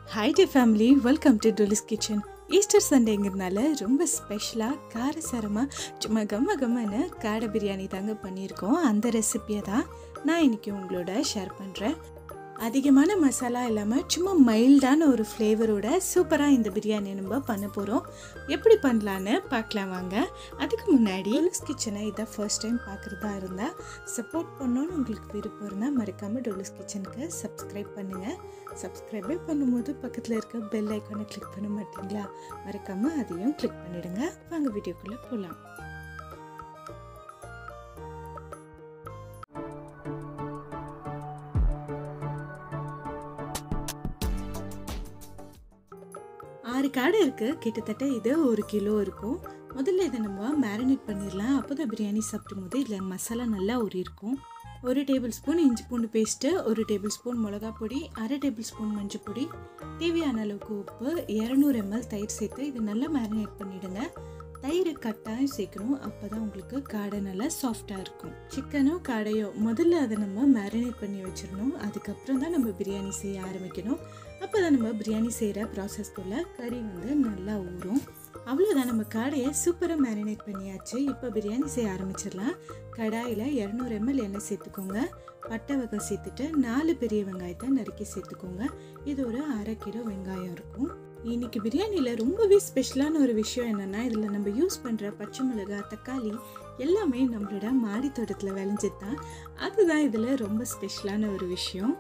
hi the family welcome to டுலிஸ் kitchen Easter சண்டேங்கிறதுனால ரொம்ப ஸ்பெஷலாக காரசாரமாக சும்மா கம்ம கம்மன்னு காடை பிரியாணி தாங்க பண்ணியிருக்கோம் அந்த ரெசிப்பியை தான் நான் இன்றைக்கி உங்களோட ஷேர் பண்ணுறேன் அதிகமான மசாலா இல்லாமல் சும்மா மைல்டான ஒரு ஃப்ளேவரோட சூப்பராக இந்த பிரியாணி நம்ம பண்ண போகிறோம் எப்படி பண்ணலான்னு பார்க்கலாம் வாங்க அதுக்கு முன்னாடி டொலிஸ் கிச்சனை இதான் ஃபர்ஸ்ட் டைம் பார்க்குறதா இருந்தால் சப்போர்ட் பண்ணணும்னு உங்களுக்கு விருப்பம் இருந்தால் மறக்காமல் டொலிஸ் கிச்சனுக்கு சப்ஸ்கிரைப் பண்ணுங்கள் சப்ஸ்கிரைபே பண்ணும்போது பக்கத்தில் இருக்க பெல் ஐக்கானை கிளிக் பண்ண மாட்டீங்களா மறக்காமல் அதையும் கிளிக் பண்ணிடுங்க வாங்க வீடியோக்குள்ளே போகலாம் ஆறு காடை இருக்குது கிட்டத்தட்ட இது ஒரு கிலோ இருக்கும் முதல்ல இதை நம்ம மேரினேட் பண்ணிடலாம் அப்போ தான் பிரியாணி சாப்பிடும் போது இதில் மசாலா நல்லா ஊறி இருக்கும் ஒரு டேபிள் ஸ்பூன் இஞ்சி பூண்டு பேஸ்ட்டு ஒரு டேபிள் ஸ்பூன் மிளகா பொடி அரை டேபிள் ஸ்பூன் மஞ்சள் பொடி தேவையான அளவுக்கு உப்பு இரநூறு எம்எல் தயிர் சேர்த்து இது நல்லா மேரினேட் பண்ணிவிடுங்க தயிர் கட்டாயம் சேர்க்கணும் அப்போ தான் உங்களுக்கு காடை நல்லா சாஃப்டாக இருக்கும் சிக்கனோ காடையோ முதல்ல அதை நம்ம மேரினேட் பண்ணி வச்சிடணும் அதுக்கப்புறம் தான் நம்ம பிரியாணி செய்ய ஆரம்பிக்கணும் அப்போ தான் நம்ம பிரியாணி செய்கிற ப்ராசஸ்க்குள்ளே கறி வந்து நல்லா ஊறும் அவ்வளோதான் நம்ம காடையை சூப்பராக மேரினேட் பண்ணியாச்சு இப்போ பிரியாணி செய்ய ஆரம்பிச்சிடலாம் கடாயில் இரநூறு எம்எல் எண்ணெய் சேர்த்துக்கோங்க பட்டை வகை சேர்த்துட்டு நாலு பெரிய வெங்காயத்தை நறுக்கி சேர்த்துக்கோங்க இது ஒரு அரை கிலோ வெங்காயம் இருக்கும் இன்னைக்கு பிரியாணியில் ரொம்பவே ஸ்பெஷலான ஒரு விஷயம் என்னென்னா இதில் நம்ம யூஸ் பண்ணுற பச்சை மிளகாய் தக்காளி எல்லாமே நம்மளோட மாடி தோட்டத்தில் விளைஞ்சது தான் அதுதான் இதில் ரொம்ப ஸ்பெஷலான ஒரு விஷயம்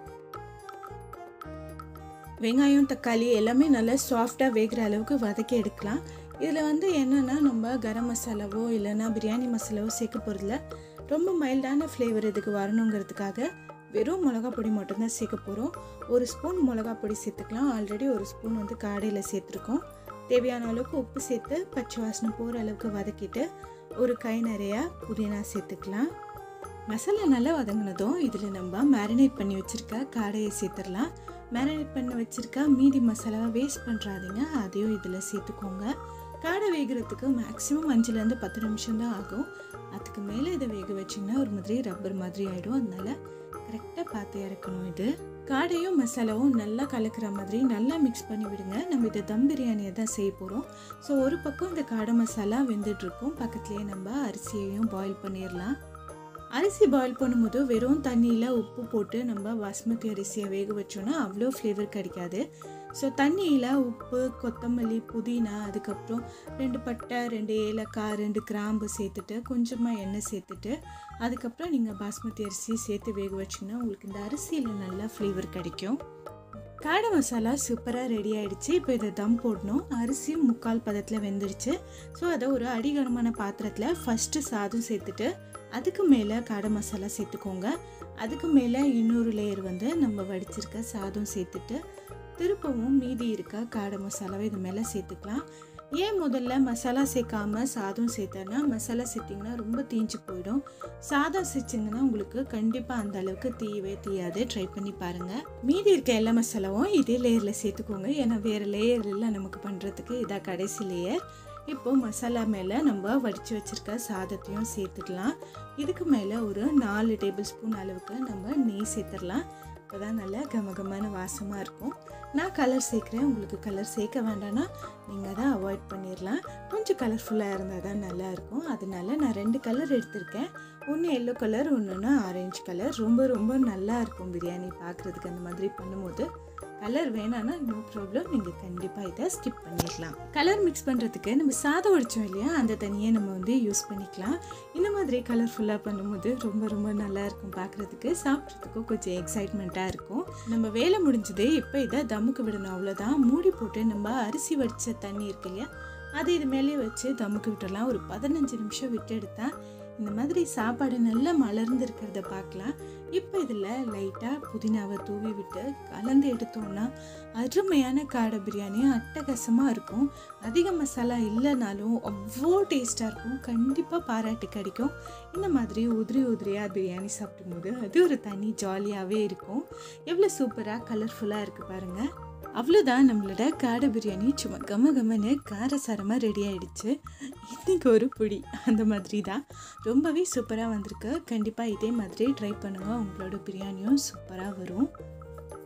வெங்காயம் தக்காளி எல்லாமே நல்லா சாஃப்டாக வேகிற அளவுக்கு வதக்கி எடுக்கலாம் இதில் வந்து என்னென்னா நம்ம கரம் மசாலாவோ இல்லைன்னா பிரியாணி மசாலாவோ சேர்க்க போகிறதுல ரொம்ப மைல்டான ஃப்ளேவர் இதுக்கு வரணுங்கிறதுக்காக வெறும் மிளகா பொடி மட்டும்தான் சேர்க்க போகிறோம் ஒரு ஸ்பூன் மிளகா பொடி சேர்த்துக்கலாம் ஆல்ரெடி ஒரு ஸ்பூன் வந்து காடையில் சேர்த்துருக்கோம் தேவையான அளவுக்கு உப்பு சேர்த்து பச்சை வாசனை போகிற அளவுக்கு வதக்கிட்டு ஒரு கை நிறையா புதினா சேர்த்துக்கலாம் மசாலா நல்லா வதங்கினதும் இதில் நம்ம மேரினேட் பண்ணி வச்சுருக்க காடையை சேர்த்துடலாம் மேரினேட் பண்ணி வச்சுருக்க மீதி மசாலாவை வேஸ்ட் பண்ணுறாதீங்க அதையும் இதில் சேர்த்துக்கோங்க காடை வேகிறதுக்கு மேக்ஸிமம் அஞ்சுலேருந்து பத்து நிமிஷம் தான் ஆகும் அதுக்கு மேலே இதை வேக வச்சிங்கன்னா ஒரு மாதிரி ரப்பர் மாதிரி ஆகிடும் அதனால கரெக்டாக பார்த்து இறக்கணும் இது காடையும் மசாலாவும் நல்லா கலக்கிற மாதிரி நல்லா மிக்ஸ் பண்ணி விடுங்க நம்ம இதை தம் பிரியாணியை தான் செய்ய போகிறோம் ஸோ ஒரு பக்கம் இந்த காடை மசாலா வெந்துட்டுருக்கும் பக்கத்துலேயே நம்ம அரிசியையும் பாயில் பண்ணிடலாம் அரிசி பாயில் பண்ணும்போது வெறும் தண்ணியில் உப்பு போட்டு நம்ம பாஸ்மதி அரிசியை வேக வச்சோன்னா அவ்வளோ ஃப்ளேவர் கிடைக்காது ஸோ தண்ணியில் உப்பு கொத்தமல்லி புதினா அதுக்கப்புறம் ரெண்டு பட்டை ரெண்டு ஏலக்காய் ரெண்டு கிராம்பு சேர்த்துட்டு கொஞ்சமாக எண்ணெய் சேர்த்துட்டு அதுக்கப்புறம் நீங்கள் பாஸ்மதி அரிசி சேர்த்து வேக வச்சிங்கன்னா உங்களுக்கு இந்த அரிசியில் நல்லா ஃப்ளேவர் கிடைக்கும் காடை மசாலா சூப்பராக ரெடி ஆகிடுச்சு இப்போ இதை தம் போடணும் அரிசியும் முக்கால் பதத்தில் வெந்துடுச்சு ஸோ அதை ஒரு அடிகனமான பாத்திரத்தில் ஃபஸ்ட்டு சாதம் சேர்த்துட்டு அதுக்கு மேலே காடை மசாலா சேர்த்துக்கோங்க அதுக்கு மேலே இன்னொரு லேயர் வந்து நம்ம வடிச்சிருக்க சாதம் சேர்த்துட்டு திருப்பவும் மீதி இருக்க காடை மசாலாவை இது மேலே சேர்த்துக்கலாம் ஏன் முதல்ல மசாலா சேர்க்காம சாதம் சேர்த்தேன்னா மசாலா சேர்த்திங்கன்னா ரொம்ப தீஞ்சு போயிடும் சாதம் சேர்த்திங்கன்னா உங்களுக்கு கண்டிப்பாக அந்த அளவுக்கு தீயவே தீயாது ட்ரை பண்ணி பாருங்கள் மீதி இருக்க எல்லா மசாலாவும் இதே லேயரில் சேர்த்துக்கோங்க ஏன்னா வேறு லேயர் இல்லை நமக்கு பண்ணுறதுக்கு இதான் கடைசி லேயர் இப்போ மசாலா மேலே நம்ம வடித்து வச்சுருக்க சாதத்தையும் சேர்த்துக்கலாம் இதுக்கு மேலே ஒரு நாலு டேபிள் ஸ்பூன் அளவுக்கு நம்ம நெய் சேர்த்துடலாம் அப்போ தான் நல்லா கமகமான வாசமாக இருக்கும் நான் கலர் சேர்க்குறேன் உங்களுக்கு கலர் சேர்க்க வேண்டாம்னா நீங்கள் தான் அவாய்ட் பண்ணிடலாம் கொஞ்சம் கலர்ஃபுல்லாக இருந்தால் தான் நல்லாயிருக்கும் அதனால நான் ரெண்டு கலர் எடுத்திருக்கேன் ஒன்று எல்லோ கலர் ஒன்று ஆரஞ்சு கலர் ரொம்ப ரொம்ப நல்லா இருக்கும் பிரியாணி பார்க்குறதுக்கு அந்த மாதிரி பண்ணும்போது கலர் வேணான்னா நோ ப்ராப்ளம் நீங்கள் கண்டிப்பாக இதை ஸ்கிப் பண்ணிடலாம் கலர் மிக்ஸ் பண்ணுறதுக்கு நம்ம சாதம் வடித்தோம் இல்லையா அந்த தண்ணியை நம்ம வந்து யூஸ் பண்ணிக்கலாம் இந்த மாதிரி கலர்ஃபுல்லாக பண்ணும்போது ரொம்ப ரொம்ப நல்லா இருக்கும் பார்க்குறதுக்கு சாப்பிட்றதுக்கும் கொஞ்சம் எக்ஸைட்மெண்ட்டாக இருக்கும் நம்ம வேலை முடிஞ்சது இப்போ இதை தம்முக்கு விடணும் அவ்வளோதான் மூடி போட்டு நம்ம அரிசி வடித்த தண்ணி இருக்கு இல்லையா அது இது மேலே வச்சு தம்முக்கு விட்டுடலாம் ஒரு பதினஞ்சு நிமிஷம் விட்டு எடுத்தால் இந்த மாதிரி சாப்பாடு நல்லா மலர்ந்து இருக்கிறத பார்க்கலாம் இப்போ இதில் லைட்டாக புதினாவை தூவி விட்டு கலந்து எடுத்தோம்னா அருமையான காடை பிரியாணி அட்டகாசமாக இருக்கும் அதிக மசாலா இல்லைனாலும் அவ்வளோ டேஸ்ட்டாக இருக்கும் கண்டிப்பாக பாராட்டு கிடைக்கும் இந்த மாதிரி உதிரி உதிரியாக பிரியாணி சாப்பிடும்போது அது ஒரு தனி ஜாலியாகவே இருக்கும் எவ்வளோ சூப்பராக கலர்ஃபுல்லாக இருக்குது பாருங்கள் அவ்வளோதான் நம்மளோட காடை பிரியாணி சும்மா கம கமன்னு காரசாரமாக ரெடி ஆகிடுச்சு இன்றைக்கி ஒரு புடி அந்த மாதிரி தான் ரொம்பவே சூப்பராக வந்திருக்கு கண்டிப்பாக இதே மாதிரி ட்ரை பண்ணுங்கள் உங்களோட பிரியாணியும் சூப்பராக வரும்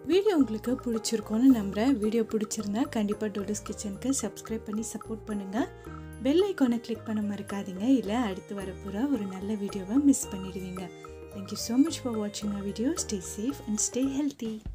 வீடியோ உங்களுக்கு பிடிச்சிருக்கோன்னு நம்புகிறேன் வீடியோ பிடிச்சிருந்தா கண்டிப்பாக டோடஸ் கிச்சனுக்கு சப்ஸ்கிரைப் பண்ணி சப்போர்ட் பண்ணுங்கள் பெல் ஐக்கானை கிளிக் பண்ண மறக்காதீங்க இல்லை அடுத்து வரப்போகிற ஒரு நல்ல வீடியோவை மிஸ் பண்ணிடுவீங்க தேங்க்யூ ஸோ மச் ஃபார் வாட்சிங் a video stay safe and stay healthy